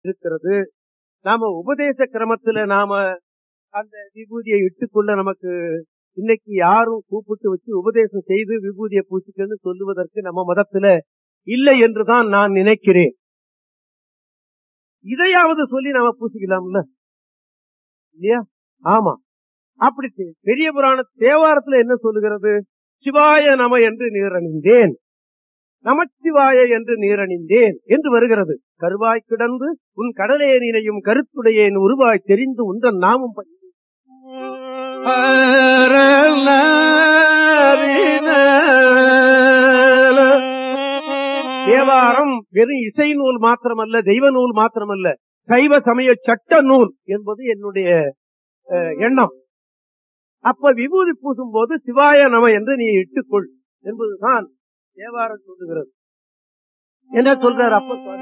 இருக்கிறது நாம உபதேச கிரமத்துல நாம அந்த விபூதியை இட்டுக்கொள்ள நமக்கு இன்னைக்கு யாரும் கூப்பிட்டு வச்சு உபதேசம் செய்து விபூதியை பூசிக்கன்னு சொல்லுவதற்கு நம்ம மதத்துல இல்லை என்றுதான் நான் நினைக்கிறேன் இதையாவது சொல்லி நாம பூசிக்கலாம்ல இல்லையா ஆமா அப்படி செய்- பெரிய புராண தேவாரத்துல என்ன சொல்லுகிறது சிவாய நம என்று நீரணிந்தேன் நமச்சிவாய என்று நீரணிந்தேன் என்று வருகிறது கருவாய் கிடந்து உன் கடலேனினையும் கருத்துடையேன் உருவாய் தெரிந்து உந்தன் நாமும் ப- தேவாரம் வெறும் இசை நூல் மாத்திரமல்ல தெய்வ நூல் மாத்திரமல்ல சைவ சமய சட்ட நூல் என்பது என்னுடைய அஹ், எண்ணம் அப்ப விபூதி பூசும் போது சிவாய நம என்று நீ இட்டுக்கொள் என்பதுதான் தேவாரம் சொல்லுகிறது என்ன சொல்றார் அப்ப சுவாமி